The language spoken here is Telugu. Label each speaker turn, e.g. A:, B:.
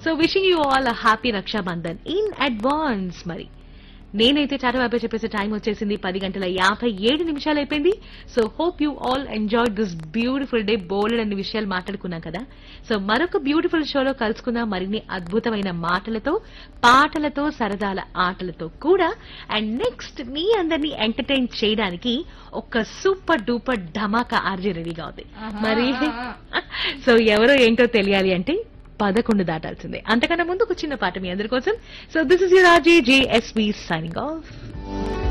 A: So wishing you all happy Raksha Bandhan in advance మరి నేనైతే టాటా బాబాయ్ చెప్పేసే టైం వచ్చేసింది పది గంటల యాభై ఏడు నిమిషాలు అయిపోయింది so hope you all enjoy this beautiful day బోల్డ్ అన్ని విషయాలు మాట్లాడుకున్నాం కదా సో మరొక బ్యూటిఫుల్ షోలో కలుసుకుందాం మరిన్ని అద్భుతమైన మాటలతో పాటలతో సరదాల ఆటలతో కూడా అండ్ నెక్స్ట్ మీ అందరినీ ఎంటర్టైన్ చేయడానికి ఒక సూపర్ డూపర్ ధమాకా ఆర్జీ రెడీగా ఉంది
B: ఆహా,
A: మరి
B: ఆహా.
A: సో ఎవరో ఏంటో తెలియాలి అంటే పదకొండు దాటాల్సిందే అంతకన్నా ముందు ఒక చిన్న పాట మీ అందరి కోసం so this is your RJ JSV signing of